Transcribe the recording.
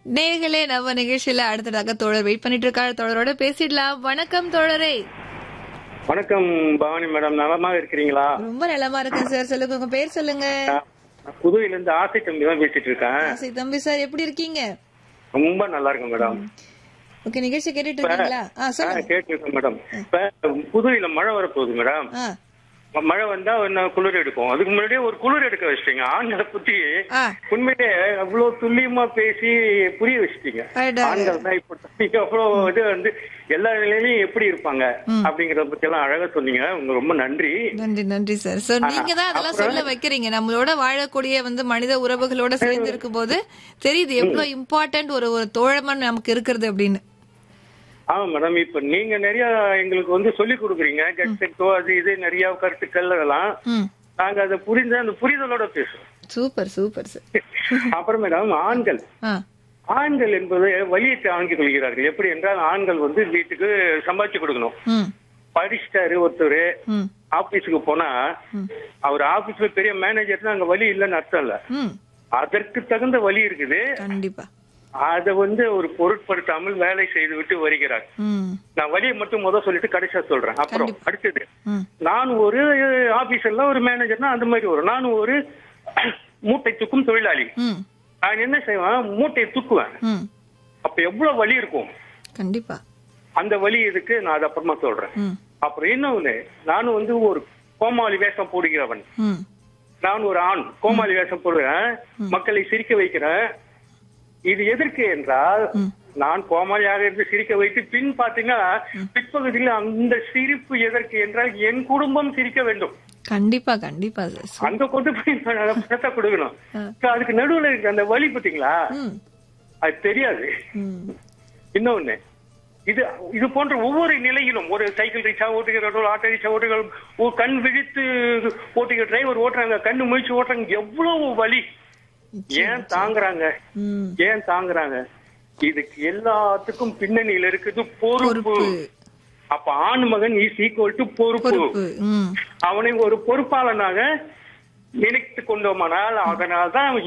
நேர்களே நம்ம நிகழ்ச்சியில அடுத்ததாக தோழர் வெயிட் பண்ணிட்டு இருக்காரு தோழரோட பேசிடலாம் வணக்கம் தோழரே வணக்கம் பவானி மேடம் நலமாக இருக்கிறீங்களா ரொம்ப நலமா இருக்கேன் சார் சொல்லுங்க உங்க பேர் சொல்லுங்க நான் புதுவையில இருந்து ஆசை தம்பி தான் பேசிட்டு இருக்கேன் ஆசை தம்பி சார் எப்படி இருக்கீங்க ரொம்ப நல்லா இருக்கேன் மேடம் ஓகே நிகழ்ச்சி கேட்டுட்டு இருக்கீங்களா ஆ சொல்லுங்க கேட்டு இருக்கேன் மேடம் இப்ப புதுவையில மழை வரப்போகுது மேடம் ஆ ம- மழை வந்தா என்ன குளிர் எடுக்கும் அதுக்கு முன்னாடியே ஒரு குளிர் எடுக்க வச்சிட்டீங்க ஆண்களை பத்தி ஆ உண்மையிலே அவ்வளவு துல்லியமா பேசி புரிய வச்சிட்டீங்க அடடா. ஆண்கள் தான் இப்ப அவ்வளவு இது வந்து எல்லா நிலையிலயும் எப்படி இருப்பாங்க அப்படிங்கறத பத்தி எல்லாம் அழகா சொன்னீங்க உங்க ரொம்ப நன்றி நன்றி நன்றி சார் சோ நீங்க தான் அதெல்லாம் சொல்ல வைக்கிறீங்க நம்மளோட வாழக்கூடிய வந்து மனித உறவுகளோட சேர்ந்து இருக்கும்போது தெரியுது எவ்வளவு இம்பார்ட்டன்ட் ஒரு ஒரு தோழமன் நமக்கு இருக்கிறது அப்படின்னு ஆமா மேடம் இப்ப நீங்க நிறைய எங்களுக்கு வந்து சொல்லி கொடுக்குறீங்க கெட்செட்டோ அது இது நிறைய கருத்துக்கள் அதெல்லாம் ம் நாங்க அதை புரிஞ்ச அந்த புரிதலோட பேசுறோம் சூப்பர் சூப்பர் சார் அப்புறம் மேடம் ஆண்கள் ஆ ஆண்கள் என்பது வழியை தாங்கிக் கொள்கிறார்கள் எப்படி என்றால் ஆண்கள் வந்து வீட்டுக்கு சம்பாதிச்சு கொடுக்கணும் ம் படிச்சிட்டாரு ஒருத்தர் ம் ஆபீஸுக்கு போனா அவர் ஆபீஸ்ல பெரிய மேனேஜர்னா அங்க வழி இல்லைன்னு அர்த்தம் இல்ல ம் அதற்கு தகுந்த வழி இருக்குது கண்டிப்பா அதை வந்து ஒரு பொருட்படுத்தாமல் வேலை செய்து விட்டு வருகிறார் ம் நான் வழியை மட்டும் முத சொல்லிட்டு கடைசியா சொல்றேன் அப்புறம் அடுத்தது ம் நான் ஒரு ஆபீசர்ல ஒரு மேனேஜர்னா அந்த மாதிரி வரும் நான் ஒரு மூட்டை தூக்கும் தொழிலாளி ம் நான் என்ன செய்வேன் மூட்டையை தூக்குவேன் ம் அப்ப எவ்வளவு வலி இருக்கும் கண்டிப்பா அந்த வலி இதுக்கு நான் அது அப்புறமா சொல்றேன் ம் அப்புறம் இன்னொன்னு நானும் வந்து ஒரு கோமாளி வேஷம் போடுகிறவன் ம் நான் ஒரு ஆண் கோமாளி வேஷம் போடுறேன் மக்களை சிரிக்க வைக்கிறேன் இது எதற்கு என்றால் நான் கோமாளியாக இருந்து சிரிக்க வைத்து பின் பாத்தீங்கன்னா பிற்பகுதியில் அந்த சிரிப்பு எதற்கு என்றால் என் குடும்பம் சிரிக்க வேண்டும் கண்டிப்பா கண்டிப்பா சார் அங்க கொண்டு போய் நான் பணத்தை கொடுக்கணும் So, அதுக்கு நடுவுல இருக்க அந்த வழி பாத்தீங்களா ம் அது தெரியாது ம் இன்னொன்னு இது இது போன்ற ஒவ்வொரு நிலையிலும் ஒரு சைக்கிள் ரிக்ஷா ஓட்டுகிறவர்கள் ஆட்டோ ரிக்ஷா ஓட்டுகிறவர்கள் ஒரு கண் விழித்து ஓட்டுகிற டிரைவர் ஓட்டுறாங்க கண்ணு முழிச்சு ஓட்டுறாங்க எவ்வளவு வலி ஏன் தாங்குறாங்க ம் ஏன் தாங்குறாங்க இதுக்கு எல்லாத்துக்கும் பின்னணியில இருக்குது பொறுப்பு பொறுப்பு அப்ப ஆண் மகன் இஸ் ஈக்குவல் டு பொறுப்பு பொறுப்பு ம் அவனை ஒரு பொறுப்பாளனாக நினைத்து கொண்டோமானால் அதனால்தான்